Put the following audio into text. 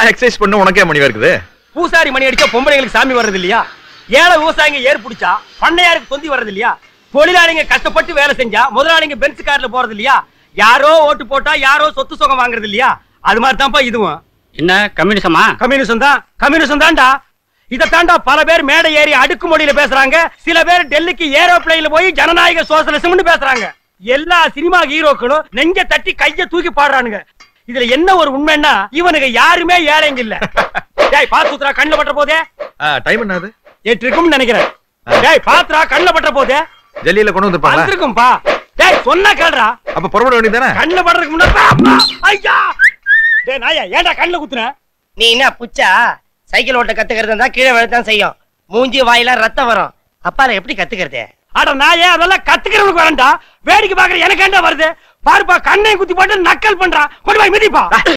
நான் எக்ஸசைஸ் பண்ண உனக்கே மணி இருக்குது பூசாரி மணி அடிச்சா பொம்பளைங்களுக்கு சாமி வர்றது இல்லையா ஏழை விவசாயிங்க ஏர் பிடிச்சா பண்ணையாருக்கு தொந்தி வர்றது இல்லையா தொழிலாளிங்க கஷ்டப்பட்டு வேலை செஞ்சா முதலாளிங்க பென்ஸ் கார்ல போறது இல்லையா யாரோ ஓட்டு போட்டா யாரோ சொத்து சுகம் வாங்குறது இல்லையா அது மாதிரி தான்ப்பா இதுவும் என்ன கம்யூனிசமா கம்யூனிசம் தான் கம்யூனிசம் தான்டா இதை தாண்டா பல பேர் மேடை ஏறி அடுக்கு மொழியில பேசுறாங்க சில பேர் டெல்லிக்கு ஏரோப்ளேன்ல போய் ஜனநாயக சோசலிசம்னு பேசுறாங்க எல்லா சினிமா ஹீரோக்களும் நெஞ்ச தட்டி கைய தூக்கி பாடுறானுங்க இதுல என்ன ஒரு உண்மைன்னா இவனுக்கு யாருமே ஏழைங்க இல்ல டேய் பாத்து ஊத்துறா கண்ணுல பட்ட போதே டைம் என்னது எட்டு இருக்கும்னு நினைக்கிறேன் டேய் பாத்துறா கண்ணுல பட்ட போதே ஜல்லியில கொண்டு வந்திருப்பாங்களா வந்திருக்கும்பா டேய் சொன்னா கேளுடா அப்ப புறப்பட வேண்டியதானே கண்ணுல படுறதுக்கு முன்னாடி அப்பா, ஐயா டேய் நாயா ஏன்டா கண்ணுல குத்துன நீ என்ன புச்சா சைக்கிள் ஓட்ட கத்துக்கிறது இருந்தா கீழே விழத்தான் செய்யும் மூஞ்சி வாயில ரத்தம் வரும் அப்பால எப்படி கத்துக்கிறது அட நாயே அதெல்லாம் கத்துக்கிறவனுக்கு வரேன்டா வேடிக்கை பாக்குற எனக்கு ஏன்டா வருது பாருப்பா கண்ணையும் குத்தி போட்டு நக்கல் பண்றான் கொண்டு போய் மிதிப்பா